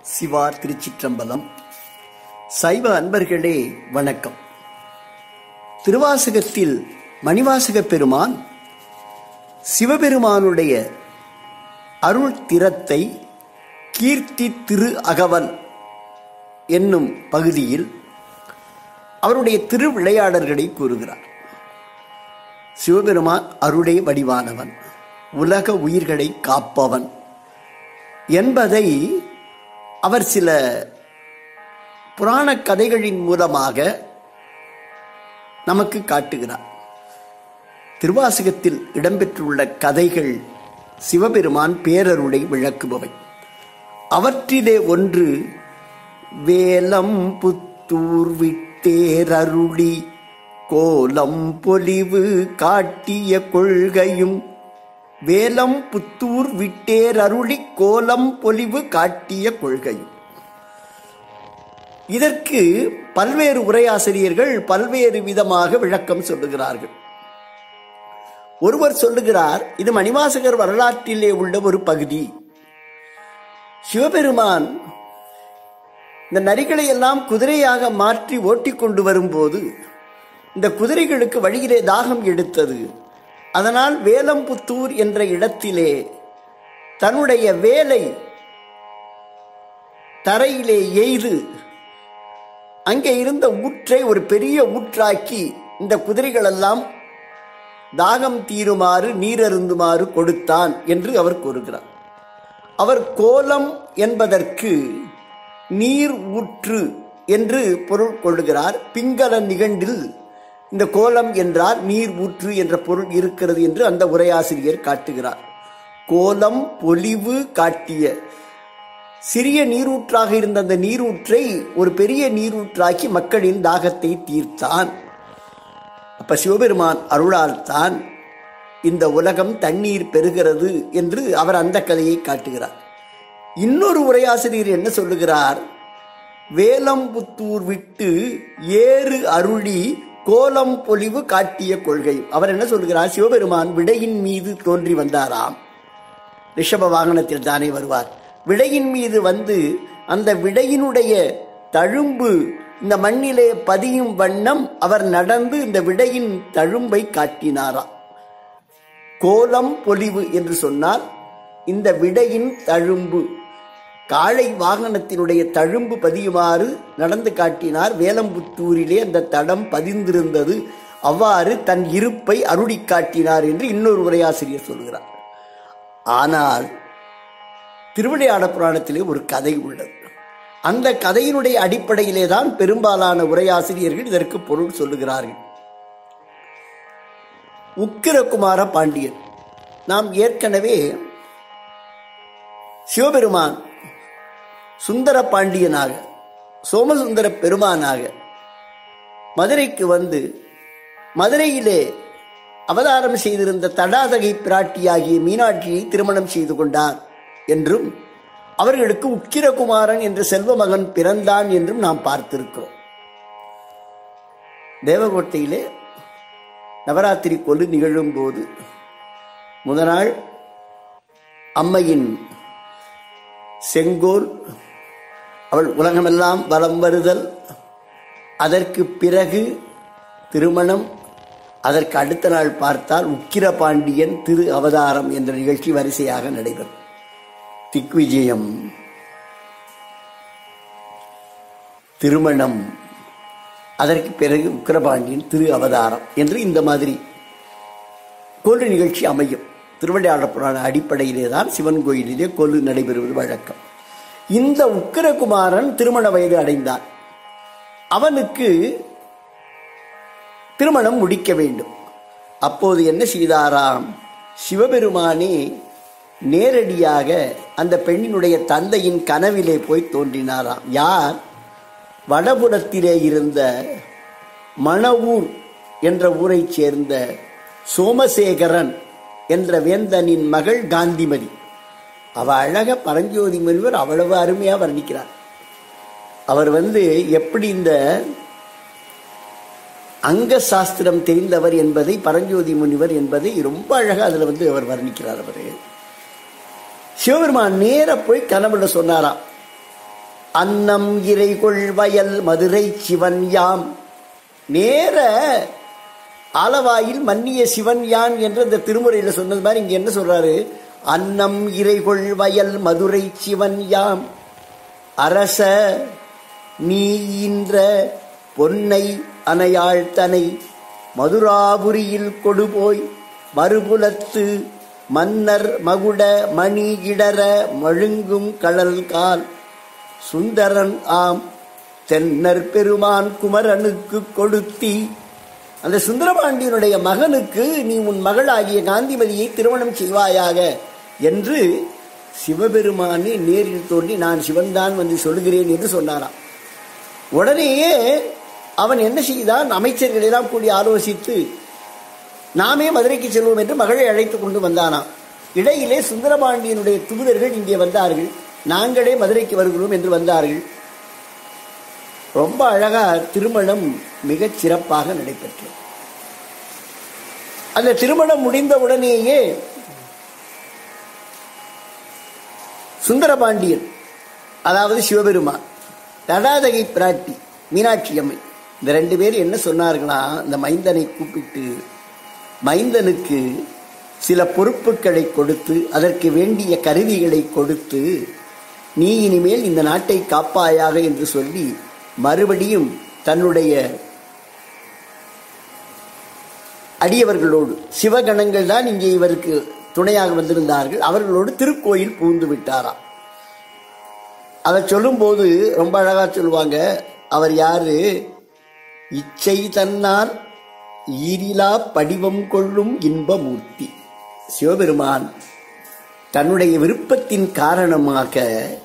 சிவா திருச்சிற்றம்பலம் சைவ அன்பர்களே வணக்கம் திருவாசகத்தில் மணிவாசக பெருமான் சிவபெருமானுடைய அருள் திறத்தை கீர்த்தி திரு அகவல் என்னும் பகுதியில் அவருடைய திருவிளையாடல்களை கூறுகிறார் சிவபெருமான் அருளே வடிவானவன் உலக உயிர்களை காப்பவன் என்பதை அவர் சில புராண கதைகளின் மூலமாக நமக்கு காட்டுகிறார் திருவாசகத்தில் இடம்பெற்றுள்ள கதைகள் சிவபெருமான் பேரருளை விளக்குபவை அவற்றிலே ஒன்று வேலம் புத்தூர் விட்டேரருளி கோலம் பொலிவு காட்டிய கொள்கையும் வேலம் புத்தூர் விட்டேர் அருளி கோலம் பொலிவு காட்டிய கொள்கையும் இதற்கு பல்வேறு உரையாசிரியர்கள் பல்வேறு விதமாக விளக்கம் சொல்லுகிறார்கள் ஒருவர் சொல்லுகிறார் இது மணிவாசகர் வரலாற்றிலே உள்ள ஒரு பகுதி சிவபெருமான் இந்த நரிகளை எல்லாம் குதிரையாக மாற்றி ஓட்டிக் கொண்டு வரும்போது இந்த குதிரைகளுக்கு வழியிலே தாகம் எடுத்தது அதனால் வேலம்புத்தூர் என்ற இடத்திலே தன்னுடைய வேலை தரையிலே எய்து அங்கே இருந்த ஊற்றை ஒரு பெரிய ஊற்றாக்கி இந்த குதிரைகளெல்லாம் தாகம் தீருமாறு நீரருந்துமாறு கொடுத்தான் என்று அவர் கூறுகிறார் அவர் கோலம் என்பதற்கு நீர் ஊற்று என்று பொருள் கொள்ளுகிறார் பிங்கள நிகண்டில் இந்த கோலம் என்றால் நீர் ஊற்று என்ற பொருள் இருக்கிறது என்று அந்த உரையாசிரியர் காட்டுகிறார் கோலம் பொலிவு காட்டிய சிறிய நீரூற்றாக இருந்த அந்த நீரூற்றை ஒரு பெரிய நீரூற்றாக்கி மக்களின் தாகத்தை தீர்த்தான் அப்ப சிவபெருமான் அருளால் தான் இந்த உலகம் தண்ணீர் பெறுகிறது என்று அவர் அந்த கதையை காட்டுகிறார் இன்னொரு உரையாசிரியர் என்ன சொல்லுகிறார் வேலம்புத்தூர் விட்டு ஏறு அருளி கோலம் பொலிவு காட்டிய கொள்கை அவர் என்ன சொல்கிறார் சிவபெருமான் விடையின் மீது தோன்றி வந்தாராம் ரிஷப வாகனத்தில் தானே வருவார் விடையின் மீது வந்து அந்த விடையினுடைய தழும்பு இந்த மண்ணிலே பதியும் வண்ணம் அவர் நடந்து இந்த விடையின் தழும்பை காட்டினாராம் கோலம் பொலிவு என்று சொன்னால் இந்த விடையின் தழும்பு காளை வாகனத்தினுடைய தழும்பு பதியுமாறு நடந்து காட்டினார் வேலம்புத்தூரிலே அந்த தடம் பதிந்திருந்தது அவ்வாறு தன் இருப்பை அருளி காட்டினார் என்று இன்னொரு உரையாசிரியர் சொல்கிறார் ஆனால் திருவிளையாட புராணத்திலே ஒரு கதை உள்ளது அந்த கதையினுடைய அடிப்படையிலே தான் பெரும்பாலான உரையாசிரியர்கள் இதற்கு பொருள் சொல்லுகிறார்கள் உக்கிரகுமார பாண்டியன் நாம் ஏற்கனவே சிவபெருமான் சுந்தர பாண்டியனாக சோமசுந்தர பெருமானாக மதுரைக்கு வந்து மதுரையிலே அவதாரம் செய்திருந்த தடாதகை பிராட்டியாகிய மீனாட்சியை திருமணம் செய்து கொண்டார் என்றும் அவர்களுக்கு உக்கிரகுமாரன் என்ற செல்வ மகன் பிறந்தான் என்றும் நாம் பார்த்திருக்கிறோம் தேவகோட்டையிலே நவராத்திரி கொலு நிகழும் போது முதநாள் அம்மையின் செங்கோல் அவள் உலகமெல்லாம் வலம் வருதல் அதற்கு பிறகு திருமணம் அதற்கு அடுத்த நாள் பார்த்தால் உக்கிர பாண்டியன் திரு அவதாரம் என்ற நிகழ்ச்சி வரிசையாக நடைபெறும் திக்விஜயம் திருமணம் அதற்கு பிறகு உக்கிரபாண்டியன் திரு அவதாரம் என்று இந்த மாதிரி கொல்லு நிகழ்ச்சி அமையும் திருவிளையாடல் புராண அடிப்படையிலே தான் சிவன் கோயிலிலே கொல்லு நடைபெறுவது வழக்கம் இந்த உக்கிரகுமாரன் திருமண வயது அடைந்தான் அவனுக்கு திருமணம் முடிக்க வேண்டும் அப்போது என்ன செய்தாராம் சிவபெருமானே நேரடியாக அந்த பெண்ணினுடைய தந்தையின் கனவிலே போய் தோன்றினாராம் யார் வடபுறத்திலே இருந்த மணவூர் என்ற ஊரைச் சேர்ந்த சோமசேகரன் என்ற வேந்தனின் மகள் காந்திமதி அவ அழக பரஞ்சோதி முனிவர் அவ்வளவு அருமையா வர்ணிக்கிறார் அவர் வந்து எப்படி இந்த அங்க சாஸ்திரம் தெரிந்தவர் என்பதை பரஞ்சோதி முனிவர் என்பதை ரொம்ப அழகா அதுல வந்து அவர் வர்ணிக்கிறார் அவரு சிவபெருமான் நேர போய் கனவுல சொன்னாராம் அன்னம் இறைகொள் வயல் மதுரை சிவன் யாம் நேர ஆலவாயில் மன்னிய சிவன் யான் என்ற இந்த திருமுறையில சொன்னது மாதிரி இங்க என்ன சொல்றாரு அன்னம் இறைகொள் வயல் மதுரை சிவன் யாம் அரச நீ ஈன்ற பொன்னை அணையாள் தனை மதுராபுரியில் கொடுபோய் மறுபுலத்து மன்னர் மகுட மணி இடர மழுங்கும் கடல் கால் சுந்தரன் ஆம் தென்னர் பெருமான் குமரனுக்கு கொடுத்தி அந்த சுந்தரபாண்டியனுடைய மகனுக்கு நீ உன் மகளாகிய காந்திமதியை திருமணம் செய்வாயாக என்று சிவபெருமானே நேரில் தோன்றி நான் சிவன்தான் வந்து சொல்கிறேன் என்று சொன்னாராம் உடனேயே அவன் என்ன செய்தான் அமைச்சர்கள் எல்லாம் கூடி ஆலோசித்து நாமே மதுரைக்கு செல்வோம் என்று மகளை அழைத்து கொண்டு வந்தானாம் இடையிலே சுந்தரபாண்டியனுடைய தூதர்கள் இங்கே வந்தார்கள் நாங்களே மதுரைக்கு வருகிறோம் என்று வந்தார்கள் ரொம்ப அழகா திருமணம் மிகச் சிறப்பாக நடைபெற்றது அந்த திருமணம் முடிந்த உடனேயே சுந்தரபாண்டியன் அதாவது சிவபெருமான் தடாதகை பிராட்டி மீனாட்சி அம்மை இந்த ரெண்டு பேரும் என்ன சொன்னார்களா இந்த மைந்தனை கூப்பிட்டு மைந்தனுக்கு சில பொறுப்புகளை கொடுத்து அதற்கு வேண்டிய கருவிகளை கொடுத்து நீ இனிமேல் இந்த நாட்டை காப்பாயாக என்று சொல்லி மறுபடியும் தன்னுடைய அடியவர்களோடு சிவகணங்கள் தான் இங்கே இவருக்கு துணையாக வந்திருந்தார்கள் அவர்களோடு திருக்கோயில் பூந்து விட்டாராம் அதை சொல்லும்போது ரொம்ப அழகா சொல்லுவாங்க அவர் யாரு இச்சை தன்னால் ஈரிலா படிவம் கொள்ளும் இன்பமூர்த்தி சிவபெருமான் தன்னுடைய விருப்பத்தின் காரணமாக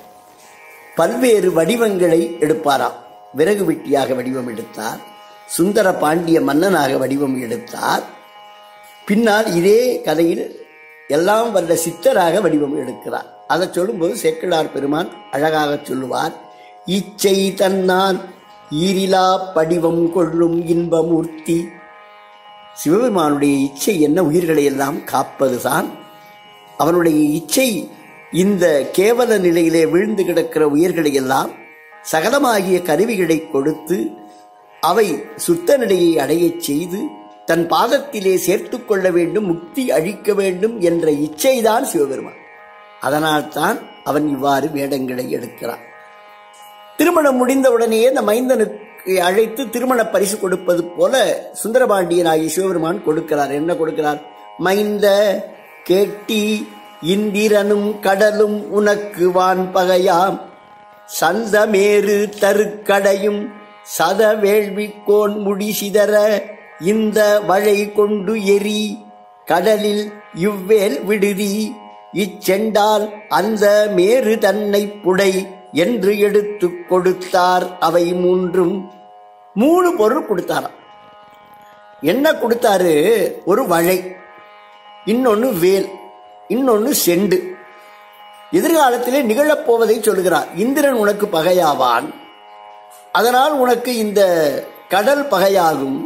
பல்வேறு வடிவங்களை எடுப்பாராம் விறகு வெட்டியாக வடிவம் எடுத்தார் சுந்தர பாண்டிய மன்னனாக வடிவம் எடுத்தார் பின்னால் இதே கதையில் எல்லாம் வல்ல சித்தராக வடிவம் எடுக்கிறார் அதை சொல்லும்போது சேக்கிழார் பெருமான் அழகாக சொல்லுவார் இச்சை தன்னால் ஈரிலா படிவம் கொள்ளும் இன்பமூர்த்தி சிவபெருமானுடைய இச்சை என்ன உயிர்களை எல்லாம் காப்பதுதான் அவனுடைய இச்சை இந்த கேவல நிலையிலே விழுந்து கிடக்கிற உயிர்களை எல்லாம் சகலமாகிய கருவிகளை கொடுத்து அவை சுத்த நிலையை அடையச் செய்து தன் பாதத்திலே சேர்த்துக் கொள்ள வேண்டும் முக்தி அழிக்க வேண்டும் என்ற இச்சைதான் சிவபெருமான் அதனால்தான் அவன் இவ்வாறு வேடங்களை எடுக்கிறான் திருமணம் முடிந்த உடனேயே இந்த மைந்தனுக்கு அழைத்து திருமண பரிசு கொடுப்பது போல சுந்தரபாண்டியன் ஆகிய சிவபெருமான் கொடுக்கிறார் என்ன கொடுக்கிறார் மைந்த கேட்டி இந்திரனும் கடலும் உனக்கு வான் பகையாம் சந்தமேறு தருக்கடையும் சத வேள்விக்கோன் முடி சிதற இந்த வழை கொண்டு எரி கடலில் இவ்வேல் விடுதி இச்செண்டால் அந்த மேரு தன்னை புடை என்று எடுத்துக் கொடுத்தார் அவை மூன்றும் மூணு பொருள் கொடுத்தாராம் என்ன கொடுத்தாரு ஒரு வழை இன்னொன்னு வேல் இன்னொன்னு செண்டு எதிர்காலத்திலே நிகழப்போவதை சொல்கிறார் இந்திரன் உனக்கு பகையாவான் அதனால் உனக்கு இந்த கடல் பகையாகும்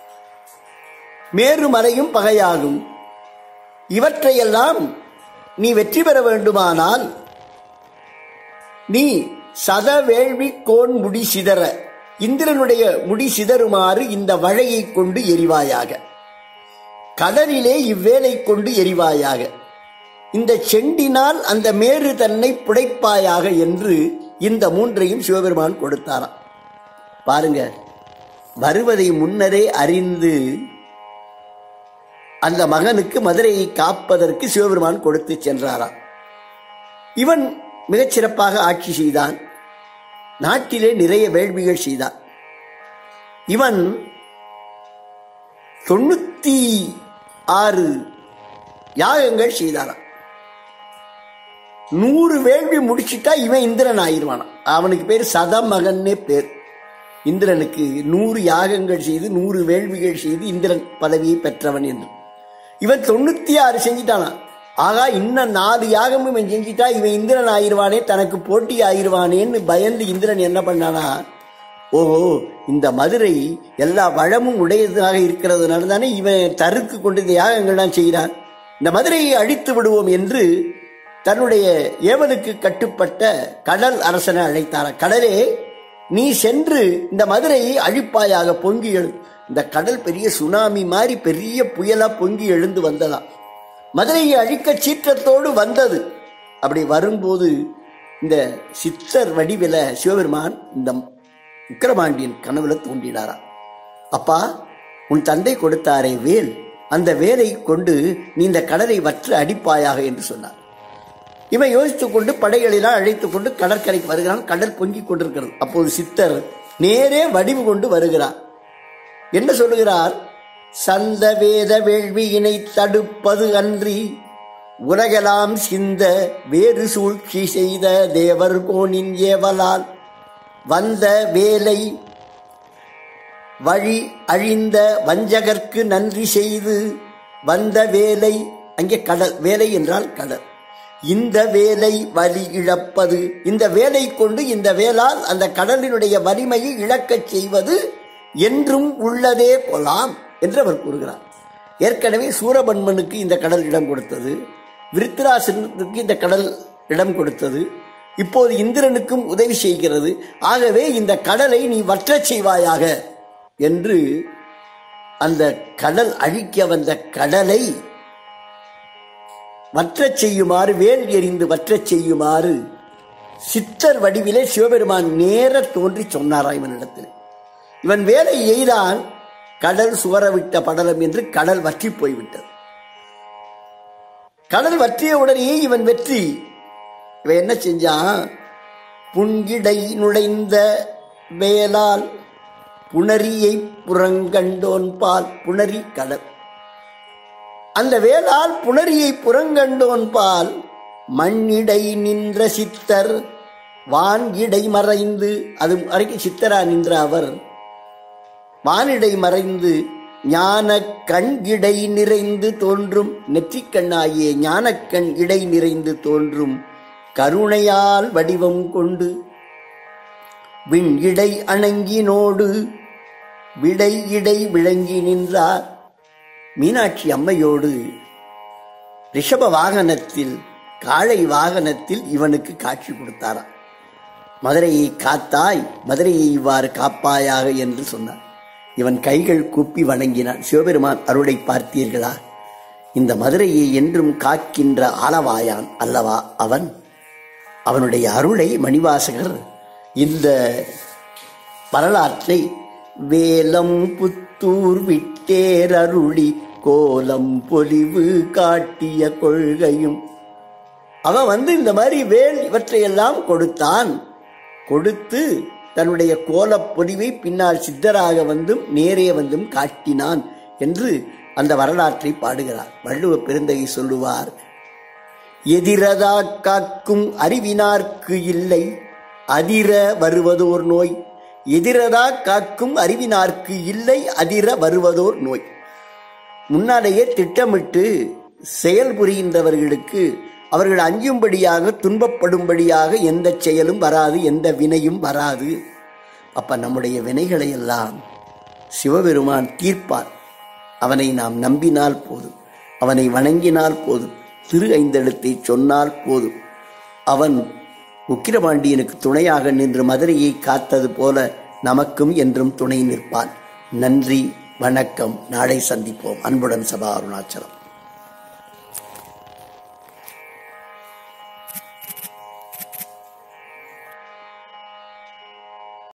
மேருமலையும் பகையாகும் இவற்றையெல்லாம் நீ வெற்றி பெற வேண்டுமானால் நீ சத வேள்வி கோன் முடி சிதற இந்திரனுடைய முடி சிதறுமாறு இந்த வழையை கொண்டு எரிவாயாக கடலிலே இவ்வேலை கொண்டு எரிவாயாக இந்த செண்டினால் அந்த மேரு தன்னை புடைப்பாயாக என்று இந்த மூன்றையும் சிவபெருமான் கொடுத்தாராம் பாருங்க வருவதை முன்னரே அறிந்து அந்த மகனுக்கு மதுரையை காப்பதற்கு சிவபெருமான் கொடுத்து சென்றாராம் இவன் மிகச் சிறப்பாக ஆட்சி செய்தான் நாட்டிலே நிறைய வேள்விகள் செய்தான் இவன் தொண்ணூத்தி ஆறு யாகங்கள் செய்தாராம் நூறு வேள்வி முடிச்சிட்டா இவன் இந்திரன் ஆயிடுவானான் அவனுக்கு பேர் சதமகன்னே பேர் இந்திரனுக்கு நூறு யாகங்கள் செய்து நூறு வேள்விகள் செய்து இந்திரன் பதவியை பெற்றவன் என்று இவன் தொண்ணூத்தி ஆறு செஞ்சிட்டானா ஆகா இன்னும் நாலு யாகமும் இவன் செஞ்சிட்டா இவன் இந்திரன் ஆயிருவானே தனக்கு போட்டி ஆயிருவானேன்னு பயந்து இந்திரன் என்ன பண்ணானா ஓஹோ இந்த மதுரை எல்லா வளமும் உடையதாக இருக்கிறதுனால தானே இவன் தருக்கு கொண்டு இந்த யாகங்கள்லாம் செய்கிறான் இந்த மதுரையை அழித்து விடுவோம் என்று தன்னுடைய ஏவலுக்கு கட்டுப்பட்ட கடல் அரசனை அழைத்தார கடலே நீ சென்று இந்த மதுரையை அழிப்பாயாக பொங்கி எழு இந்த கடல் பெரிய சுனாமி மாதிரி பெரிய புயலா பொங்கி எழுந்து வந்ததா மதுரையை அழிக்க சீற்றத்தோடு வந்தது அப்படி வரும்போது இந்த சித்தர் வடிவில சிவபெருமான் இந்த விக்கிரமாண்டியன் கனவுல தோன்றினாரா அப்பா உன் தந்தை கொடுத்தாரே வேல் அந்த வேலை கொண்டு நீ இந்த கடலை வற்று அடிப்பாயாக என்று சொன்னார் இவன் யோசித்துக் கொண்டு படைகளெல்லாம் அழைத்துக் கொண்டு கடற்கரைக்கு வருகிறான் கடல் பொங்கிக் கொண்டிருக்கிறது அப்போது சித்தர் நேரே வடிவு கொண்டு வருகிறார் என்ன சொல்லுகிறார் சந்த வேத வேள்வியினை தடுப்பது அன்றி உலகெல்லாம் சிந்த வேறு சூழ்ச்சி செய்த தேவர் கோனின் ஏவலால் வந்த வேலை வழி அழிந்த வஞ்சகர்க்கு நன்றி செய்து வந்த வேலை அங்கே கடல் வேலை என்றால் கடல் இந்த வேலை வலி இழப்பது இந்த வேலை கொண்டு இந்த வேளால் அந்த கடலினுடைய வலிமையை இழக்கச் செய்வது என்றும் உள்ளதே கொலாம் என்று அவர் கூறுகிறார் ஏற்கனவே சூரபன்மனுக்கு இந்த கடல் இடம் கொடுத்தது விருத்திராசனுக்கு இந்த கடல் இடம் கொடுத்தது இப்போது இந்திரனுக்கும் உதவி செய்கிறது ஆகவே இந்த கடலை நீ வற்றச் செய்வாயாக என்று அந்த கடல் அழிக்க வந்த கடலை வற்றச் செய்யுமாறு வேல் எறிந்து வற்றச் செய்யுமாறு சித்தர் வடிவிலே சிவபெருமான் நேர தோன்றி சொன்னாரா இவனிடத்தில் இவன் வேலை எய்தான் கடல் சுவரவிட்ட படலம் என்று கடல் வற்றி போய்விட்டது கடல் வற்றிய உடனேயே இவன் வெற்றி இவன் என்ன செஞ்சான் புன்கிடை நுழைந்த வேலால் புணரியை புறங்கண்டோன் பால் புணரி கடல் அந்த வேளால் புணரியை புறங்கண்டோன் பால் மண்ணிடை நின்ற சித்தர் வான் இடை மறைந்து அது வரைக்கும் சித்தரா நின்ற அவர் வானிடை மறைந்து ஞான கண் இடை நிறைந்து தோன்றும் நெற்றிக்கண்ணாகிய ஞானக்கண் இடை நிறைந்து தோன்றும் கருணையால் வடிவம் கொண்டு விண் இடை அணங்கினோடு விடை இடை விளங்கி நின்றார் மீனாட்சி அம்மையோடு ரிஷப வாகனத்தில் காளை வாகனத்தில் இவனுக்கு காட்சி கொடுத்தாராம் மதுரையை காத்தாய் மதுரையை இவ்வாறு காப்பாயாக என்று சொன்னார் இவன் கைகள் கூப்பி வணங்கினான் சிவபெருமான் அருளை பார்த்தீர்களா இந்த மதுரையை என்றும் காக்கின்ற ஆலவாயான் அல்லவா அவன் அவனுடைய அருளை மணிவாசகர் இந்த வரலாற்றை வேலம் புத்தூர் விட்டேரருளி கோலம் பொலிவு காட்டிய கொள்கையும் அவன் வந்து இந்த மாதிரி வேல் இவற்றையெல்லாம் கொடுத்தான் கொடுத்து தன்னுடைய கோலப் பொலிவை பின்னால் சித்தராக வந்தும் நேரே வந்தும் காட்டினான் என்று அந்த வரலாற்றை பாடுகிறார் வள்ளுவ பெருந்தகை சொல்லுவார் எதிரதா காக்கும் அறிவினார்க்கு இல்லை அதிர வருவதோர் நோய் எதிரதா காக்கும் அறிவினார்க்கு இல்லை அதிர வருவதோர் நோய் முன்னாலேயே திட்டமிட்டு செயல் புரிகின்றவர்களுக்கு அவர்கள் அஞ்சும்படியாக துன்பப்படும்படியாக எந்த செயலும் வராது எந்த வினையும் வராது அப்ப நம்முடைய வினைகளை எல்லாம் சிவபெருமான் தீர்ப்பார் அவனை நாம் நம்பினால் போதும் அவனை வணங்கினால் போதும் திரு ஐந்தெழுத்தை சொன்னால் போதும் அவன் உக்கிரபாண்டியனுக்கு துணையாக நின்று மதுரையை காத்தது போல நமக்கும் என்றும் துணை நிற்பான் நன்றி வணக்கம் நாளை சந்திப்போம் அன்புடன் சபா அருணாச்சலம்